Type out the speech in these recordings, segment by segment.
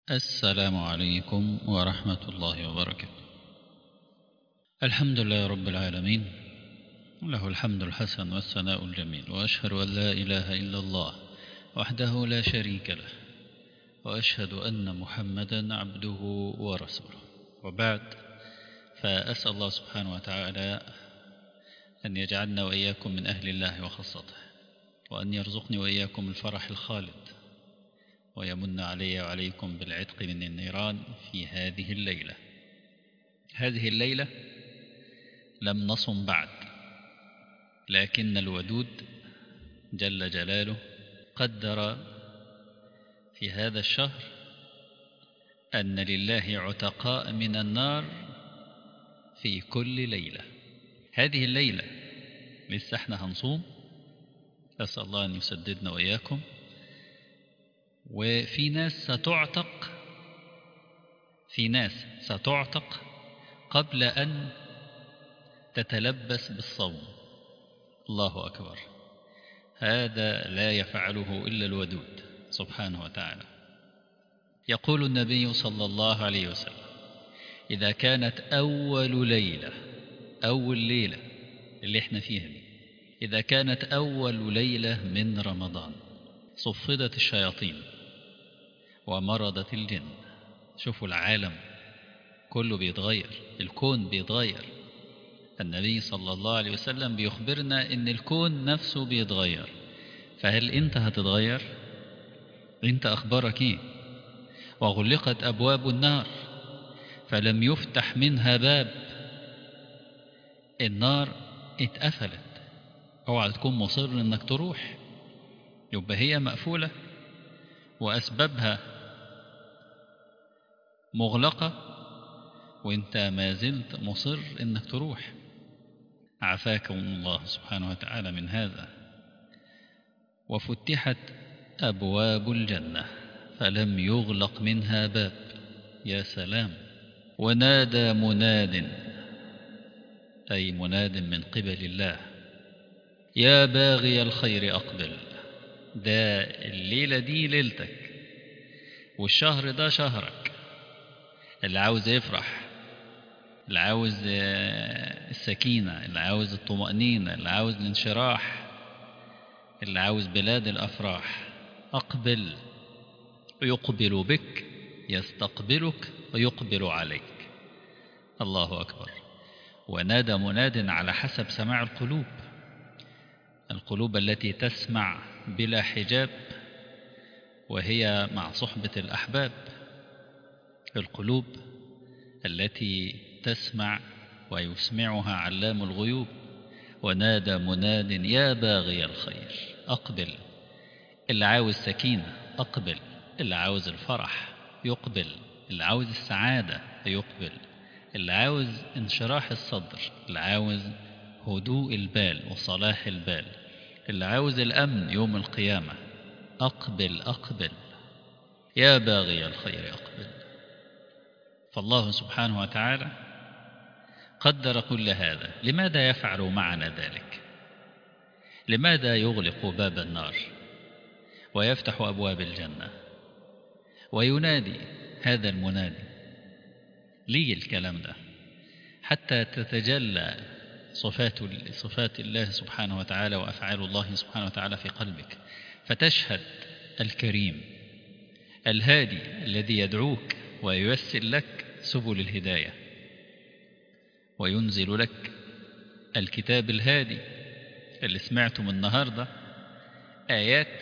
السلام عليكم ورحمة الله وبركاته الحمد لله رب العالمين له الحمد الحسن والثناء الجميل وأشهد أن لا إله إلا الله وحده لا شريك له وأشهد أن محمدا عبده ورسوله وبعد فأسأل الله سبحانه وتعالى أن يجعلنا وإياكم من أهل الله وخاصته وأن يرزقني وإياكم الفرح الخالد ويمن علي وعليكم بالعتق من النيران في هذه الليلة هذه الليلة لم نصم بعد لكن الودود جل جلاله قدر في هذا الشهر أن لله عتقاء من النار في كل ليلة هذه الليلة لسه احنا هنصوم أسأل الله أن يسددنا وإياكم وفي ناس ستعتق في ناس ستعتق قبل أن تتلبس بالصوم الله أكبر هذا لا يفعله إلا الودود سبحانه وتعالى يقول النبي صلى الله عليه وسلم إذا كانت أول ليلة أول ليلة اللي احنا فيها دي إذا كانت أول ليلة من رمضان صفدت الشياطين ومرضت الجن شوفوا العالم كله بيتغير الكون بيتغير النبي صلى الله عليه وسلم بيخبرنا ان الكون نفسه بيتغير فهل انت هتتغير انت اخبارك ايه وغلقت ابواب النار فلم يفتح منها باب النار اتقفلت اوعى تكون مصر انك تروح يبقى هي مقفولة وأسبابها مغلقة وانت ما زلت مصر انك تروح عافاكم الله سبحانه وتعالى من هذا وفتحت أبواب الجنة فلم يغلق منها باب يا سلام ونادى مناد أي مناد من قبل الله يا باغي الخير أقبل ده الليلة دي ليلتك والشهر ده شهرك اللي عاوز يفرح اللي عاوز السكينة اللي عاوز الطمأنينة اللي عاوز الانشراح اللي عاوز بلاد الأفراح أقبل يقبل بك يستقبلك ويقبل عليك الله أكبر ونادى مناد على حسب سماع القلوب القلوب التي تسمع بلا حجاب وهي مع صحبة الأحباب القلوب التي تسمع ويسمعها علام الغيوب ونادى مناد يا باغي الخير أقبل اللي عاوز سكينة أقبل اللي عاوز الفرح يقبل اللي عاوز السعادة يقبل اللي عاوز انشراح الصدر اللي عاوز هدوء البال وصلاح البال اللي عاوز الأمن يوم القيامة أقبل أقبل يا باغي الخير أقبل فالله سبحانه وتعالى قدر كل هذا لماذا يفعل معنا ذلك لماذا يغلق باب النار ويفتح أبواب الجنة وينادي هذا المنادي ليه الكلام ده حتى تتجلى صفات صفات الله سبحانه وتعالى وأفعال الله سبحانه وتعالى في قلبك فتشهد الكريم الهادي الذي يدعوك وييسر لك سبل الهداية وينزل لك الكتاب الهادي اللي سمعته من النهاردة آيات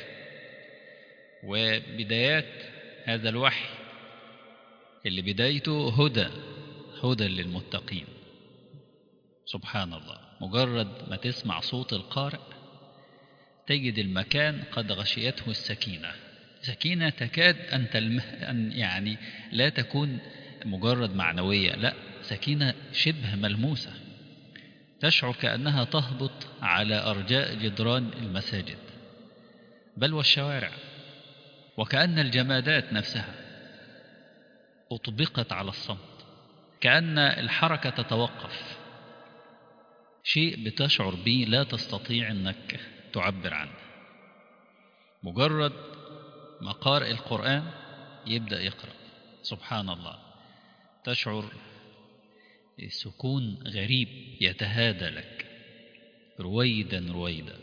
وبدايات هذا الوحي اللي بدايته هدى هدى للمتقين سبحان الله مجرد ما تسمع صوت القارئ تجد المكان قد غشيته السكينة سكينة تكاد أن, تلمه أن يعني لا تكون مجرد معنوية لا سكينة شبه ملموسة تشعر كأنها تهبط على أرجاء جدران المساجد بل والشوارع وكأن الجمادات نفسها أطبقت على الصمت كأن الحركة تتوقف شيء بتشعر به لا تستطيع أنك تعبر عنه مجرد ما قارئ القرآن يبدأ يقرأ سبحان الله تشعر سكون غريب يتهادى لك رويدا رويدا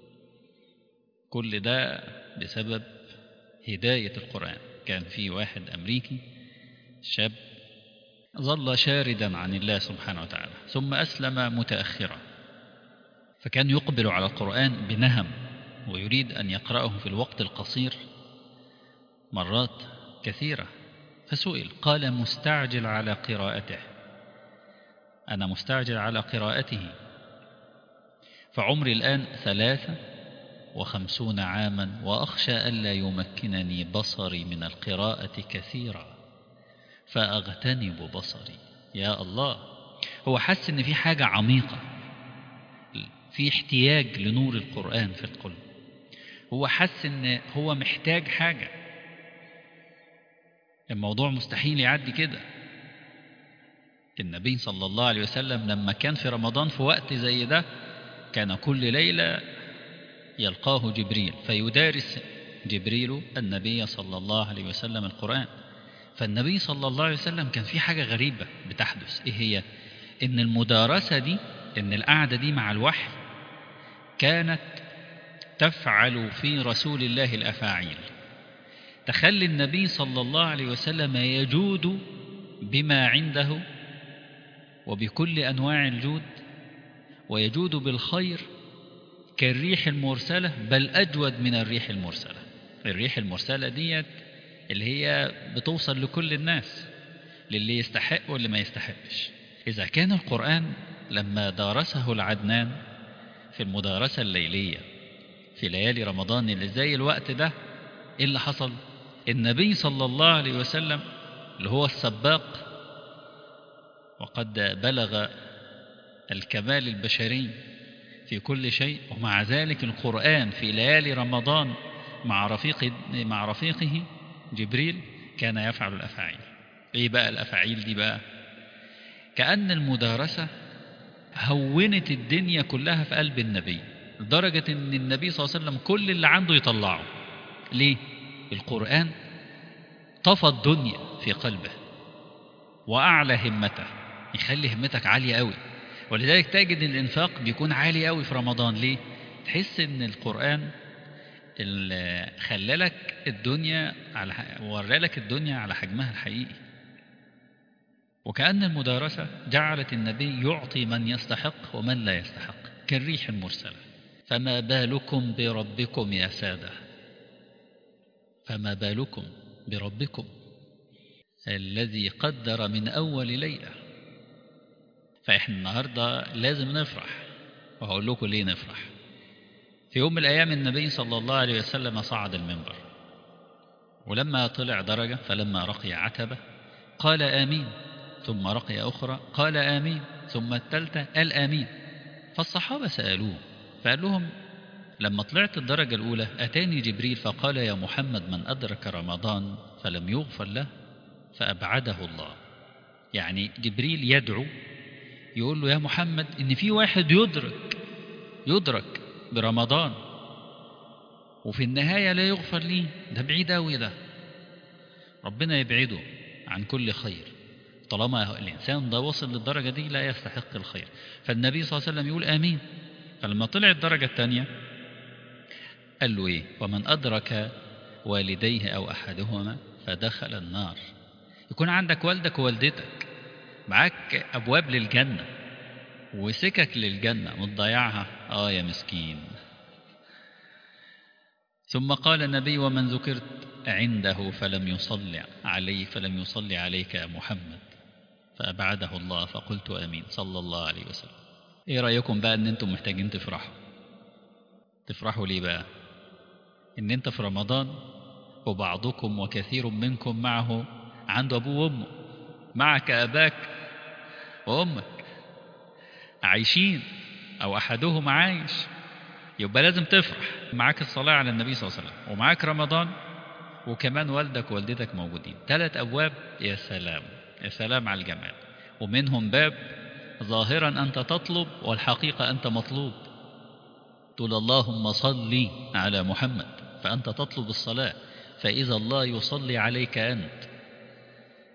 كل ده بسبب هداية القرآن كان في واحد أمريكي شاب ظل شاردا عن الله سبحانه وتعالى ثم أسلم متأخرا فكان يقبل على القرآن بنهم ويريد أن يقرأه في الوقت القصير مرات كثيرة فسئل قال مستعجل على قراءته أنا مستعجل على قراءته فعمري الآن ثلاثة وخمسون عاما وأخشى ألا يمكنني بصري من القراءة كثيرا فأغتنب بصري يا الله هو حس إن في حاجة عميقة في احتياج لنور القرآن في القلب هو حس إن هو محتاج حاجة الموضوع مستحيل يعدي كده النبي صلى الله عليه وسلم لما كان في رمضان في وقت زي ده كان كل ليلة يلقاه جبريل فيدارس جبريل النبي صلى الله عليه وسلم القرآن فالنبي صلى الله عليه وسلم كان في حاجة غريبة بتحدث إيه هي إن المدارسة دي إن القعدة دي مع الوحي كانت تفعل في رسول الله الأفاعيل تخلي النبي صلى الله عليه وسلم يجود بما عنده وبكل أنواع الجود ويجود بالخير كالريح المرسلة بل أجود من الريح المرسلة الريح المرسلة ديت اللي هي بتوصل لكل الناس للي يستحق واللي ما يستحقش إذا كان القرآن لما دارسه العدنان في المدارسة الليلية في ليالي رمضان اللي زي الوقت ده إيه اللي حصل النبي صلى الله عليه وسلم اللي هو السباق وقد بلغ الكمال البشري في كل شيء ومع ذلك القرآن في ليالي رمضان مع رفيق مع رفيقه جبريل كان يفعل الأفاعيل إيه بقى الأفاعيل دي بقى كأن المدارسة هونت الدنيا كلها في قلب النبي لدرجة أن النبي صلى الله عليه وسلم كل اللي عنده يطلعه ليه؟ القرآن طفى الدنيا في قلبه وأعلى همته يخلي همتك عالية قوي ولذلك تجد ان الانفاق بيكون عالي قوي في رمضان ليه تحس ان القرآن خلالك الدنيا على ورالك الدنيا على حجمها الحقيقي وكأن المدارسة جعلت النبي يعطي من يستحق ومن لا يستحق كالريح المرسلة فما بالكم بربكم يا سادة فما بالكم بربكم الذي قدر من أول ليلة فإحنا النهاردة لازم نفرح وهقول لكم ليه نفرح في يوم من الأيام النبي صلى الله عليه وسلم صعد المنبر ولما طلع درجة فلما رقي عتبة قال آمين ثم رقي أخرى قال آمين ثم الثالثة قال آمين فالصحابة سألوه فقال لهم لما طلعت الدرجة الأولى أتاني جبريل فقال يا محمد من أدرك رمضان فلم يغفر له فأبعده الله يعني جبريل يدعو يقول له يا محمد إن في واحد يدرك يدرك برمضان وفي النهاية لا يغفر ليه ده بعيد أوي ده ربنا يبعده عن كل خير طالما الإنسان ده وصل للدرجة دي لا يستحق الخير فالنبي صلى الله عليه وسلم يقول آمين فلما طلع الدرجة الثانية قال له إيه ومن أدرك والديه أو أحدهما فدخل النار يكون عندك والدك ووالدتك معاك أبواب للجنة وسكك للجنة متضيعها آه يا مسكين ثم قال النبي ومن ذكرت عنده فلم يصلي عليه فلم يصلي عليك يا محمد فأبعده الله فقلت آمين صلى الله عليه وسلم إيه رأيكم بقى أن أنتم محتاجين تفرحوا تفرحوا ليه بقى إن أنت في رمضان وبعضكم وكثير منكم معه عنده أبوه وأمه معك أباك وأمك عايشين أو أحدهم عايش يبقى لازم تفرح معاك الصلاة على النبي صلى الله عليه وسلم ومعاك رمضان وكمان والدك ووالدتك موجودين ثلاث أبواب يا سلام يا سلام على الجمال ومنهم باب ظاهرا أنت تطلب والحقيقة أنت مطلوب تقول اللهم صل على محمد فأنت تطلب الصلاة فإذا الله يصلي عليك أنت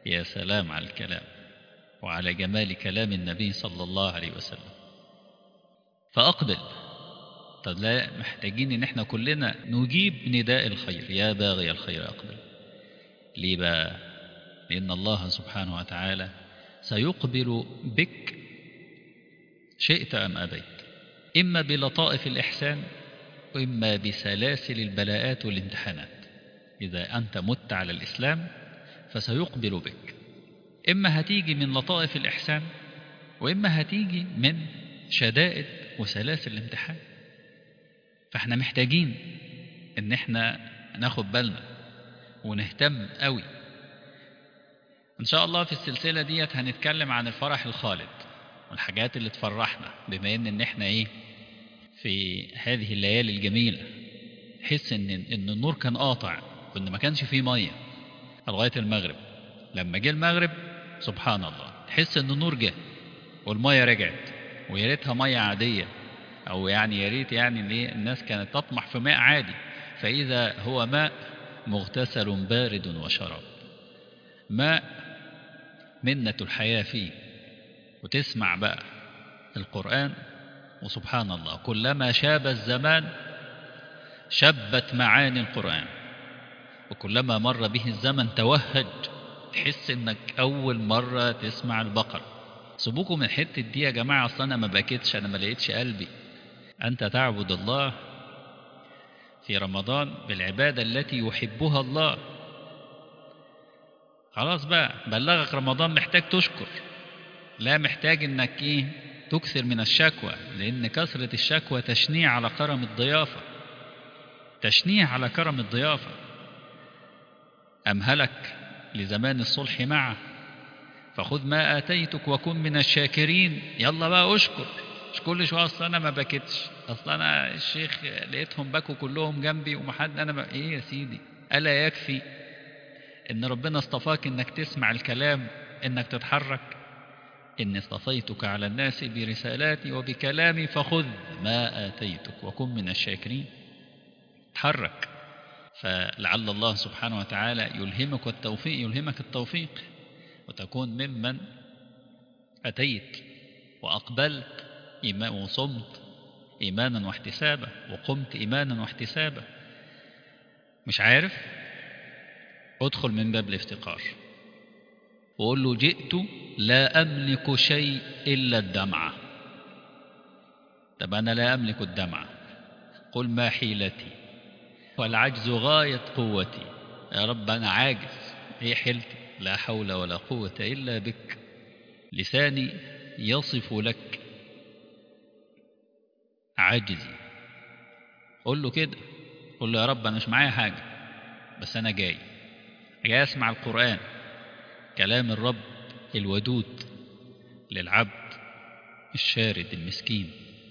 يا سلام على الكلام وعلى جمال كلام النبي صلى الله عليه وسلم فأقبل طب لا محتاجين ان احنا كلنا نجيب نداء الخير يا باغي الخير أقبل ليه بقى لأن الله سبحانه وتعالى سيقبل بك شئت أم أبيت إما بلطائف الإحسان وإما بسلاسل البلاءات والامتحانات إذا أنت مت على الإسلام فسيقبل بك إما هتيجي من لطائف الإحسان وإما هتيجي من شدائد وسلاسل الامتحان فاحنا محتاجين ان احنا ناخد بالنا ونهتم قوي ان شاء الله في السلسلة ديت هنتكلم عن الفرح الخالد والحاجات اللي تفرحنا بما ان ان احنا ايه في هذه الليالي الجميلة حس ان ان النور كان قاطع وان ما كانش فيه ميه لغايه المغرب لما جه المغرب سبحان الله تحس ان النور جه والميه رجعت ويا ريتها ميه عاديه او يعني يا ريت يعني ليه الناس كانت تطمح في ماء عادي فاذا هو ماء مغتسل بارد وشراب ماء منة الحياة فيه وتسمع بقى القرآن وسبحان الله كلما شاب الزمان شبت معاني القرآن وكلما مر به الزمن توهج تحس انك اول مرة تسمع البقرة سيبوكم من حتة دي يا جماعة اصلا انا ما بكيتش انا ما لقيتش قلبي انت تعبد الله في رمضان بالعبادة التي يحبها الله خلاص بقى بلغك رمضان محتاج تشكر لا محتاج انك ايه تكثر من الشكوى لان كثرة الشكوى تشنيع على كرم الضيافة تشنيع على كرم الضيافة أمهلك لزمان الصلح معه فخذ ما آتيتك وكن من الشاكرين يلا بقى أشكر مش كل شوية أصل أنا ما بكتش أصل أنا الشيخ لقيتهم بكوا كلهم جنبي ومحد أنا ما إيه يا سيدي ألا يكفي إن ربنا اصطفاك إنك تسمع الكلام إنك تتحرك إني اصطفيتك على الناس برسالاتي وبكلامي فخذ ما آتيتك وكن من الشاكرين تحرك فلعل الله سبحانه وتعالى يلهمك التوفيق يلهمك التوفيق وتكون ممن أتيت وأقبلت وصمت إيمانا واحتسابا وقمت إيمانا واحتسابا مش عارف ادخل من باب الافتقار وقول له جئت لا أملك شيء إلا الدمعة طب أنا لا أملك الدمعة قل ما حيلتي والعجز غاية قوتي يا رب أنا عاجز هي حيلتي لا حول ولا قوة إلا بك لساني يصف لك عجزي قول له كده قول له يا رب أنا مش معايا حاجة بس أنا جاي جاي أسمع القرآن كلام الرب الودود للعبد الشارد المسكين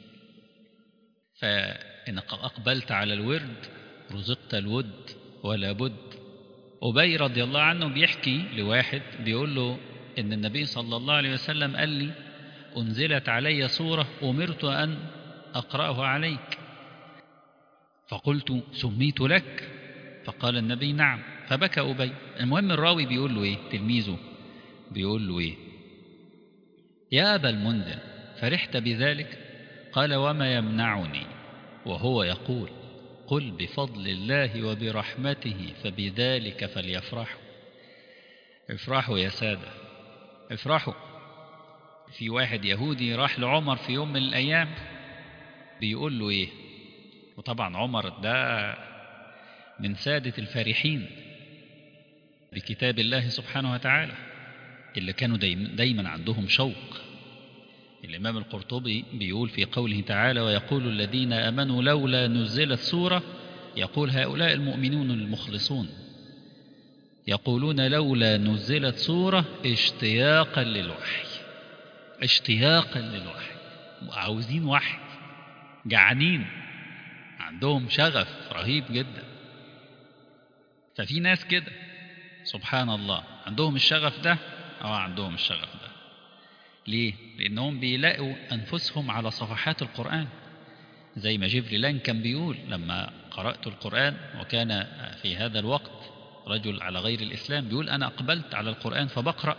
فإنك أقبلت على الورد رزقت الود ولا بد أبي رضي الله عنه بيحكي لواحد بيقول له إن النبي صلى الله عليه وسلم قال لي أنزلت علي سورة أمرت أن أقرأها عليك فقلت سميت لك فقال النبي نعم فبكى أبي المهم الراوي بيقول له إيه تلميذه بيقول له إيه يا أبا المنذر فرحت بذلك قال وما يمنعني وهو يقول قل بفضل الله وبرحمته فبذلك فليفرحوا افرحوا يا سادة افرحوا في واحد يهودي راح لعمر في يوم من الأيام بيقول له إيه وطبعا عمر ده من سادة الفارحين بكتاب الله سبحانه وتعالى اللي كانوا دايما, دايما عندهم شوق الإمام القرطبي بيقول في قوله تعالى ويقول الذين أمنوا لولا نزلت سورة يقول هؤلاء المؤمنون المخلصون يقولون لولا نزلت سورة اشتياقا للوحي اشتياقا للوحي عاوزين وحي جعانين عندهم شغف رهيب جدا ففي ناس كده سبحان الله عندهم الشغف ده اه عندهم الشغف ده ليه لانهم بيلاقوا انفسهم على صفحات القران زي ما جبريلان كان بيقول لما قرات القران وكان في هذا الوقت رجل على غير الإسلام بيقول أنا أقبلت على القرآن فبقرأ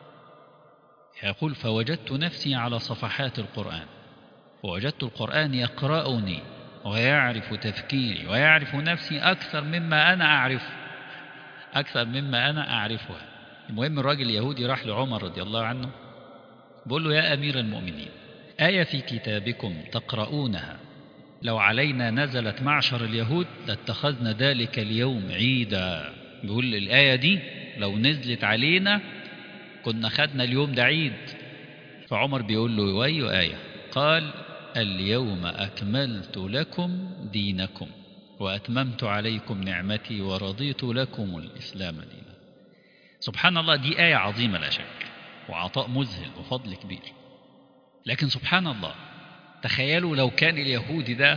يقول فوجدت نفسي على صفحات القرآن ووجدت القرآن يقرأني ويعرف تفكيري ويعرف نفسي أكثر مما أنا أعرف أكثر مما أنا أعرفها المهم الراجل اليهودي راح لعمر رضي الله عنه بقول له يا أمير المؤمنين آية في كتابكم تقرؤونها لو علينا نزلت معشر اليهود لاتخذنا ذلك اليوم عيدا بيقول الآية دي لو نزلت علينا كنا خدنا اليوم ده عيد فعمر بيقول له وأي آية قال اليوم أكملت لكم دينكم وأتممت عليكم نعمتي ورضيت لكم الإسلام دينا سبحان الله دي آية عظيمة لا شك وعطاء مذهل وفضل كبير لكن سبحان الله تخيلوا لو كان اليهودي ده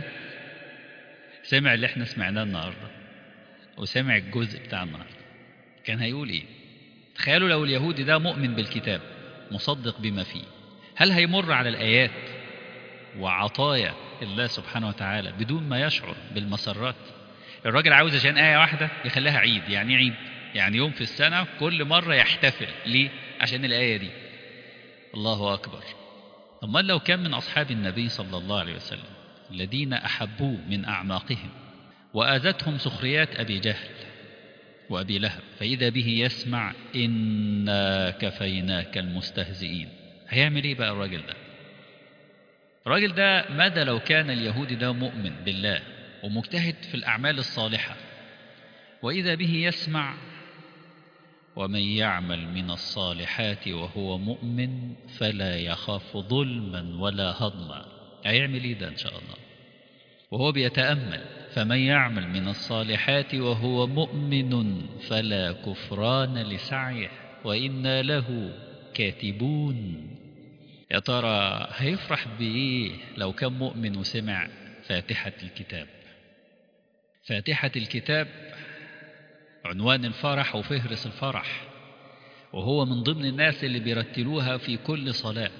سمع اللي احنا سمعناه النهارده وسمع الجزء بتاع النهارده كان هيقول ايه تخيلوا لو اليهودي ده مؤمن بالكتاب مصدق بما فيه هل هيمر على الآيات وعطايا الله سبحانه وتعالى بدون ما يشعر بالمسرات الراجل عاوز عشان آية واحدة يخليها عيد يعني عيد يعني يوم في السنة كل مرة يحتفل ليه عشان الآية دي الله أكبر أما لو كان من أصحاب النبي صلى الله عليه وسلم الذين أحبوه من أعماقهم وآذتهم سخريات أبي جهل وأبي لهب فإذا به يسمع إنا كفيناك المستهزئين هيعمل إيه بقى الراجل ده الراجل ده ماذا لو كان اليهودي ده مؤمن بالله ومجتهد في الأعمال الصالحة وإذا به يسمع ومن يعمل من الصالحات وهو مؤمن فلا يخاف ظلما ولا هضما هيعمل ايه ده ان شاء الله وهو بيتامل فمن يعمل من الصالحات وهو مؤمن فلا كفران لسعيه وانا له كاتبون يا ترى هيفرح بايه لو كان مؤمن وسمع فاتحه الكتاب فاتحه الكتاب عنوان الفرح وفهرس الفرح وهو من ضمن الناس اللي بيرتلوها في كل صلاة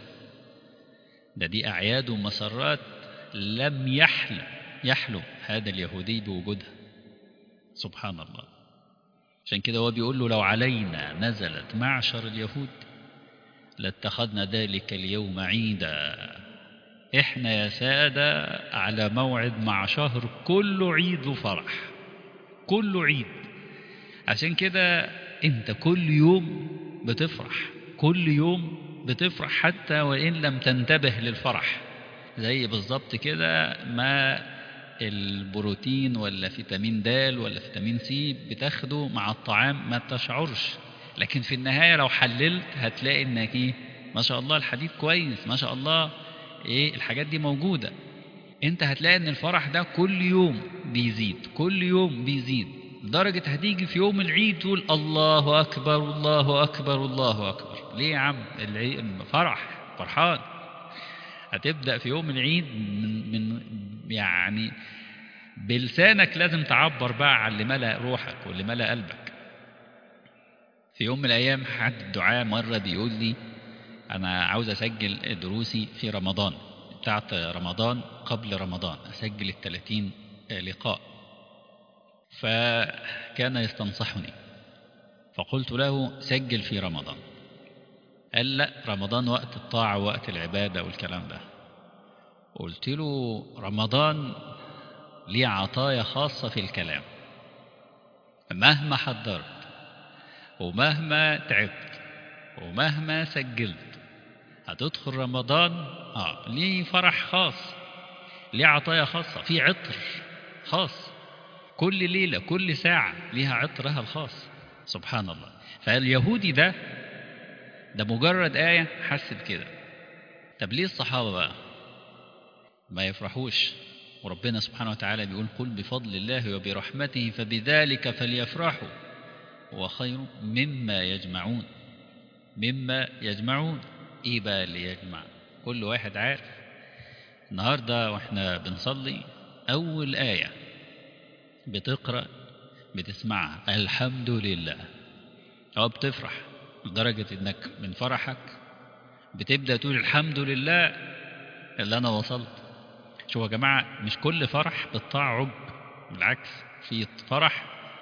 ده دي أعياد ومسرات لم يحلم يحلم هذا اليهودي بوجودها سبحان الله عشان كده هو بيقول له لو علينا نزلت معشر اليهود لاتخذنا ذلك اليوم عيدا احنا يا سادة على موعد مع شهر كله عيد وفرح كله عيد عشان كده انت كل يوم بتفرح كل يوم بتفرح حتى وان لم تنتبه للفرح زي بالظبط كده ما البروتين ولا فيتامين د ولا فيتامين سي بتاخده مع الطعام ما تشعرش لكن في النهايه لو حللت هتلاقي انك ايه ما شاء الله الحديد كويس ما شاء الله ايه الحاجات دي موجوده انت هتلاقي ان الفرح ده كل يوم بيزيد كل يوم بيزيد لدرجة هتيجي في يوم العيد تقول الله أكبر الله أكبر الله أكبر ليه يا عم العيد فرح فرحان هتبدأ في يوم العيد من, من يعني بلسانك لازم تعبر بقى عن اللي ملأ روحك واللي ملأ قلبك في يوم من الأيام حد الدعاء مرة بيقول لي أنا عاوز أسجل دروسي في رمضان بتاعت رمضان قبل رمضان أسجل الثلاثين لقاء فكان يستنصحني فقلت له سجل في رمضان قال لا رمضان وقت الطاعة وقت العبادة والكلام ده قلت له رمضان ليه عطايا خاصة في الكلام مهما حضرت ومهما تعبت ومهما سجلت هتدخل رمضان اه ليه فرح خاص ليه عطايا خاصة في عطر خاص كل ليلة كل ساعة ليها عطرها الخاص سبحان الله فاليهودي ده ده مجرد آية حس بكده طب ليه الصحابة بقى ما يفرحوش وربنا سبحانه وتعالى بيقول قل بفضل الله وبرحمته فبذلك فليفرحوا هو خير مما يجمعون مما يجمعون ايه بقى اللي يجمع كل واحد عارف النهارده واحنا بنصلي اول ايه بتقرا بتسمعها الحمد لله او بتفرح لدرجه انك من فرحك بتبدا تقول الحمد لله اللي انا وصلت شوفوا يا جماعه مش كل فرح بالطاعه عب بالعكس في فرح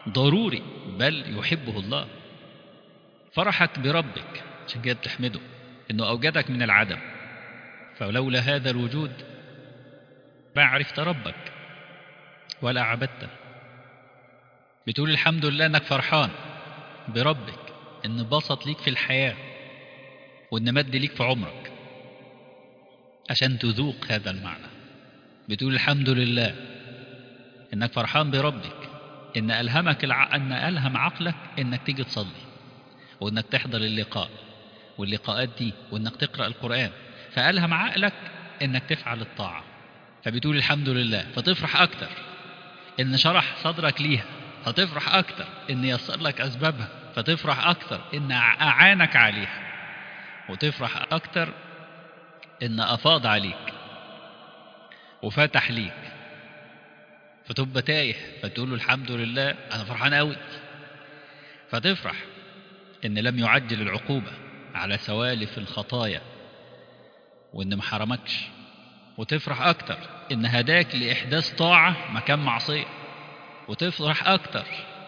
ضروري بل يحبه الله فرحك بربك عشان كده بتحمده انه اوجدك من العدم فلولا هذا الوجود ما عرفت ربك ولا عبدته بتقول الحمد لله انك فرحان بربك ان بسط ليك في الحياة وان مد ليك في عمرك عشان تذوق هذا المعنى بتقول الحمد لله انك فرحان بربك ان الهمك الع... ان الهم عقلك انك تيجي تصلي وانك تحضر اللقاء واللقاءات دي وانك تقرا القران فالهم عقلك انك تفعل الطاعه فبتقول الحمد لله فتفرح اكتر ان شرح صدرك ليها فتفرح اكتر ان يسر لك اسبابها فتفرح اكتر ان اعانك عليها وتفرح اكتر ان افاض عليك وفتح ليك فتبقى تايه فتقول له الحمد لله انا فرحان قوي فتفرح ان لم يعجل العقوبه على سوالف الخطايا وان ما حرمكش وتفرح اكتر ان هداك لاحداث طاعه مكان معصيه وتفرح اكتر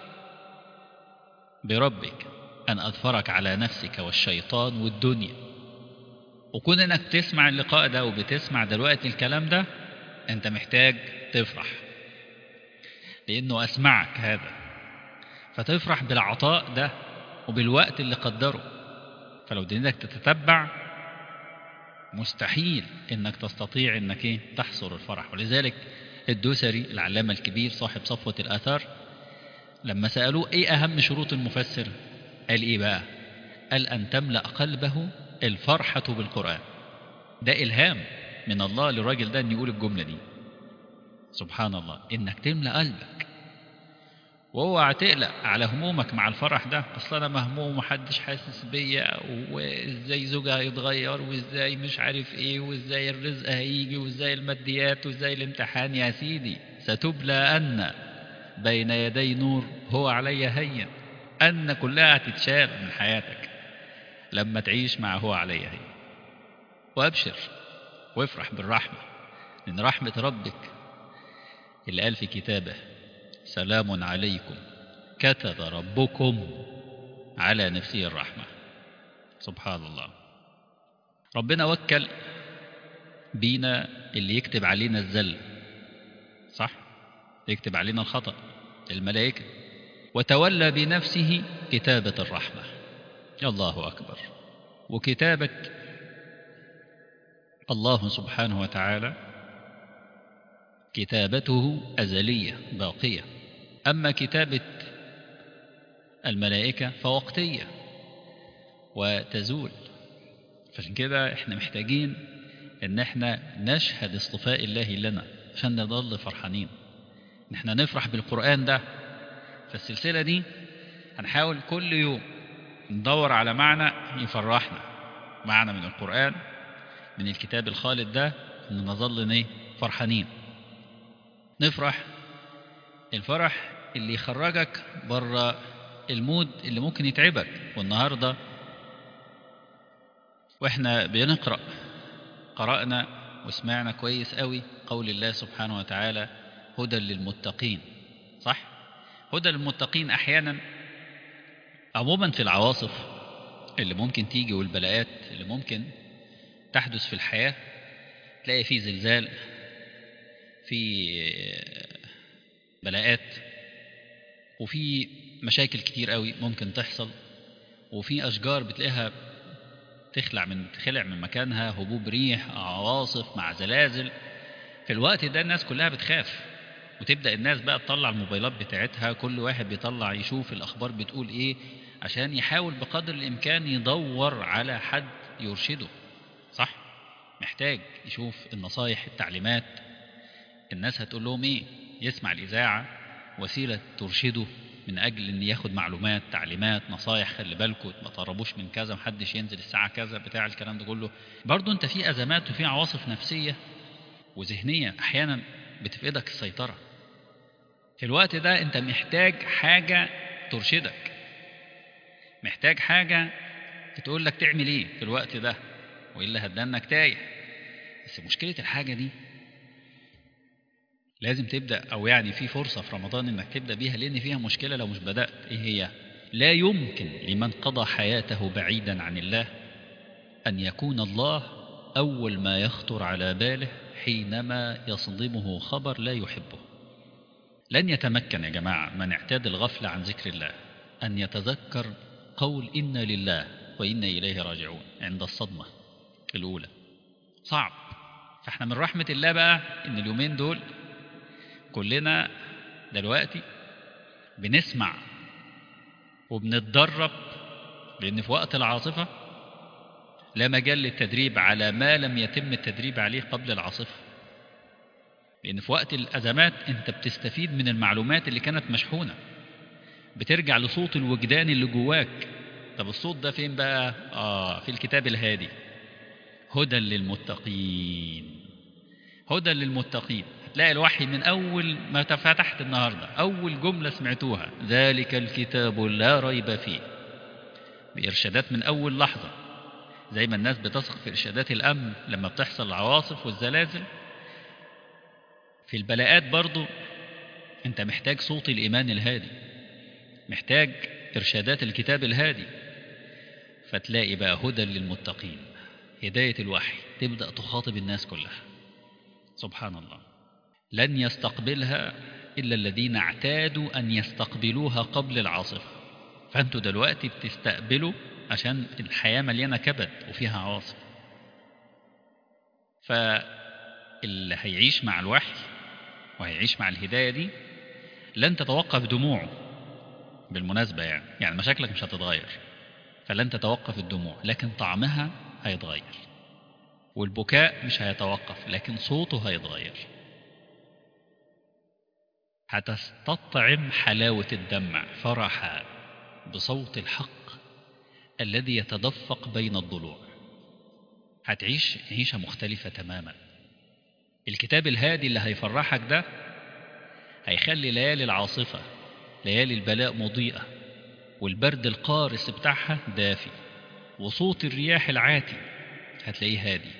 بربك ان اظفرك على نفسك والشيطان والدنيا وكون انك تسمع اللقاء ده وبتسمع دلوقتي الكلام ده انت محتاج تفرح لانه اسمعك هذا فتفرح بالعطاء ده وبالوقت اللي قدره فلو دينك تتتبع مستحيل انك تستطيع انك ايه تحصر الفرح ولذلك الدوسري العلامة الكبير صاحب صفوة الآثار لما سألوه ايه اهم شروط المفسر قال ايه بقى قال ان تملأ قلبه الفرحة بالقرآن ده إلهام من الله للراجل ده أن يقول الجملة دي سبحان الله إنك تملأ قلبك واوعى تقلق على همومك مع الفرح ده اصل انا مهموم ومحدش حاسس بيا وازاي زوجها هيتغير وازاي مش عارف ايه وازاي الرزق هيجي وازاي الماديات وازاي الامتحان يا سيدي ستبلى ان بين يدي نور هو علي هين ان كلها هتتشال من حياتك لما تعيش مع هو علي هين وابشر وافرح بالرحمه لان رحمه ربك اللي قال في كتابه سلام عليكم كتب ربكم على نفسه الرحمة سبحان الله ربنا وكل بينا اللي يكتب علينا الزل صح يكتب علينا الخطأ الملائكة وتولى بنفسه كتابة الرحمة الله أكبر وكتابة الله سبحانه وتعالى كتابته أزلية باقية أما كتابة الملائكة فوقتية وتزول فعشان كده احنا محتاجين ان احنا نشهد اصطفاء الله لنا عشان نضل فرحانين ان احنا نفرح بالقرآن ده فالسلسلة دي هنحاول كل يوم ندور على معنى يفرحنا معنى من القرآن من الكتاب الخالد ده ان نظل ايه فرحانين نفرح الفرح اللي يخرجك بره المود اللي ممكن يتعبك والنهارده واحنا بنقرا قرانا وسمعنا كويس قوي قول الله سبحانه وتعالى هدى للمتقين صح هدى للمتقين احيانا عموما في العواصف اللي ممكن تيجي والبلاءات اللي ممكن تحدث في الحياه تلاقي في زلزال في بلاءات وفي مشاكل كتير قوي ممكن تحصل وفي اشجار بتلاقيها تخلع من تخلع من مكانها هبوب ريح عواصف مع زلازل في الوقت ده الناس كلها بتخاف وتبدا الناس بقى تطلع الموبايلات بتاعتها كل واحد بيطلع يشوف الاخبار بتقول ايه عشان يحاول بقدر الامكان يدور على حد يرشده صح محتاج يشوف النصايح التعليمات الناس هتقول لهم ايه يسمع الاذاعه وسيله ترشده من اجل ان ياخد معلومات تعليمات نصايح خلي بالكم ما تقربوش من كذا محدش ينزل الساعه كذا بتاع الكلام ده كله برضه انت في ازمات وفي عواصف نفسيه وذهنيه احيانا بتفقدك السيطره في الوقت ده انت محتاج حاجه ترشدك محتاج حاجه تقول لك تعمل ايه في الوقت ده والا هتدنك تايه بس مشكله الحاجه دي لازم تبدأ أو يعني في فرصة في رمضان إنك تبدأ بيها لأن فيها مشكلة لو مش بدأت إيه هي لا يمكن لمن قضى حياته بعيدا عن الله أن يكون الله أول ما يخطر على باله حينما يصدمه خبر لا يحبه لن يتمكن يا جماعة من اعتاد الغفلة عن ذكر الله أن يتذكر قول إنا لله وإنا إليه راجعون عند الصدمة الأولى صعب فاحنا من رحمة الله بقى إن اليومين دول كلنا دلوقتي بنسمع وبنتدرب لأن في وقت العاصفة لا مجال للتدريب على ما لم يتم التدريب عليه قبل العاصفة لأن في وقت الأزمات أنت بتستفيد من المعلومات اللي كانت مشحونة بترجع لصوت الوجدان اللي جواك طب الصوت ده فين بقى آه في الكتاب الهادي هدى للمتقين هدى للمتقين هتلاقي الوحي من أول ما فتحت النهاردة أول جملة سمعتوها ذلك الكتاب لا ريب فيه بإرشادات من أول لحظة زي ما الناس بتثق في إرشادات الأمن لما بتحصل العواصف والزلازل في البلاءات برضو أنت محتاج صوت الإيمان الهادي محتاج إرشادات الكتاب الهادي فتلاقي بقى هدى للمتقين هداية الوحي تبدأ تخاطب الناس كلها سبحان الله لن يستقبلها إلا الذين اعتادوا أن يستقبلوها قبل العاصفة فأنتوا دلوقتي بتستقبلوا عشان الحياة مليانة كبد وفيها عواصف فاللي هيعيش مع الوحي وهيعيش مع الهداية دي لن تتوقف دموعه بالمناسبة يعني يعني مشاكلك مش هتتغير فلن تتوقف الدموع لكن طعمها هيتغير والبكاء مش هيتوقف لكن صوته هيتغير هتستطعم حلاوة الدمع فرحا بصوت الحق الذي يتدفق بين الضلوع هتعيش عيشة مختلفة تماما الكتاب الهادي اللي هيفرحك ده هيخلي ليالي العاصفة ليالي البلاء مضيئة والبرد القارس بتاعها دافي وصوت الرياح العاتي هتلاقيه هادي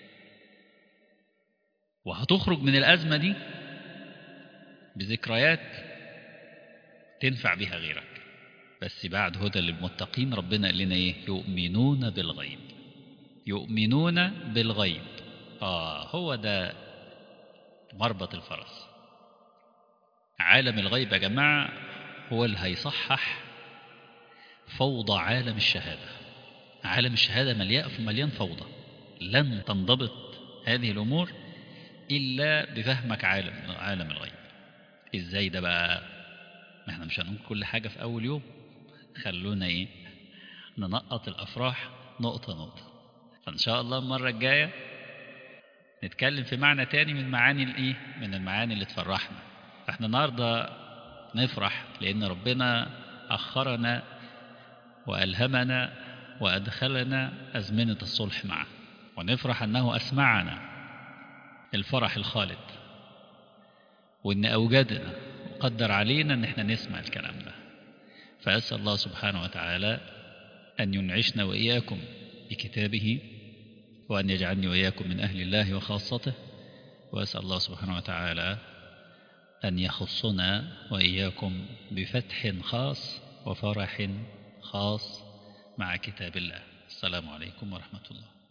وهتخرج من الأزمة دي بذكريات تنفع بها غيرك بس بعد هدى للمتقين ربنا قال لنا ايه يؤمنون بالغيب يؤمنون بالغيب اه هو ده مربط الفرس عالم الغيب يا جماعة هو اللي هيصحح فوضى عالم الشهادة عالم الشهادة مليان مليان فوضى لن تنضبط هذه الأمور إلا بفهمك عالم عالم الغيب إزاي ده بقى ما احنا مش هنقول كل حاجة في أول يوم خلونا إيه ننقط الأفراح نقطة نقطة فإن شاء الله المرة الجاية نتكلم في معنى تاني من معاني الإيه من المعاني اللي تفرحنا فإحنا النهاردة نفرح لأن ربنا أخرنا وألهمنا وأدخلنا أزمنة الصلح معه ونفرح أنه أسمعنا الفرح الخالد وإن أوجدنا وقدر علينا أن احنا نسمع الكلام ده فأسأل الله سبحانه وتعالى أن ينعشنا وإياكم بكتابه وأن يجعلني وإياكم من أهل الله وخاصته وأسأل الله سبحانه وتعالى أن يخصنا وإياكم بفتح خاص وفرح خاص مع كتاب الله السلام عليكم ورحمة الله